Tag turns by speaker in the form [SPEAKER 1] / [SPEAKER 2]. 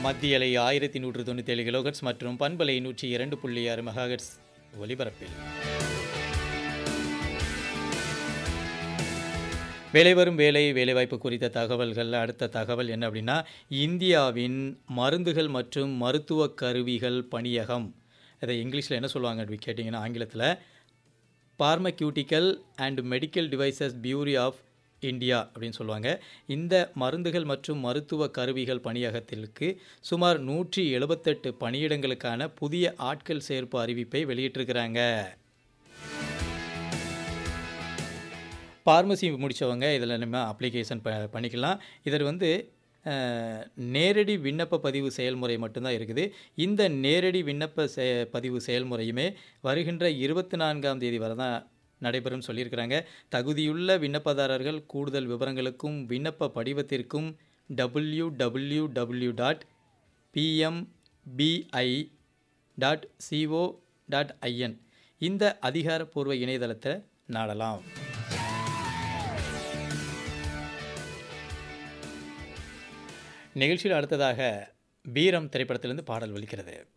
[SPEAKER 1] மத்திய அலை ஆயிரத்தி நூற்று தொண்ணூற்றி ஏழு கிலோகட்ஸ் மற்றும் பண்பலை நூற்றி இரண்டு புள்ளி ஆறு மெகாஹெட்ஸ் ஒலிபரப்பில் வேலை வரும் வேலை வேலைவாய்ப்பு குறித்த தகவல்கள் அடுத்த தகவல் என்ன அப்படின்னா இந்தியாவின் மருந்துகள் மற்றும் மருத்துவ கருவிகள் பணியகம் இதை இங்கிலீஷில் என்ன சொல்லுவாங்க அப்படி கேட்டிங்கன்னா ஆங்கிலத்தில் pharmaceutical and medical devices bureau of India அப்படின்னு சொல்லுவாங்க இந்த மருந்துகள் மற்றும் மருத்துவ கருவிகள் பணியகத்திற்கு சுமார் நூற்றி எழுபத்தெட்டு பணியிடங்களுக்கான புதிய ஆட்கள் சேர்ப்பு அறிவிப்பை வெளியிட்டிருக்கிறாங்க ஃபார்மசி முடித்தவங்க இதில் நம்ம அப்ளிகேஷன் ப பண்ணிக்கலாம் இதில் வந்து அஹ், நேரடி விண்ணப்ப பதிவு செயல்முறை மட்டும்தான் இருக்குது இந்த நேரடி விண்ணப்ப செ பதிவு செயல்முறையுமே வருகின்ற இருபத்தி நான்காம் தேதி வரை தான் நடைபெறும் சொல்லியிருக்கிறாங்க தகுதியுள்ள விண்ணப்பதாரர்கள் கூடுதல் விவரங்களுக்கும் விண்ணப்ப படிவத்திற்கும் W W W dot PMBI dot CO dot IN இந்த அதிகாரப்பூர்வ இணையதளத்தை நாடலாம் நிகழ்ச்சியில் அடுத்ததாக வீரம் திரைப்படத்திலிருந்து பாடல் ஒலிக்கிறது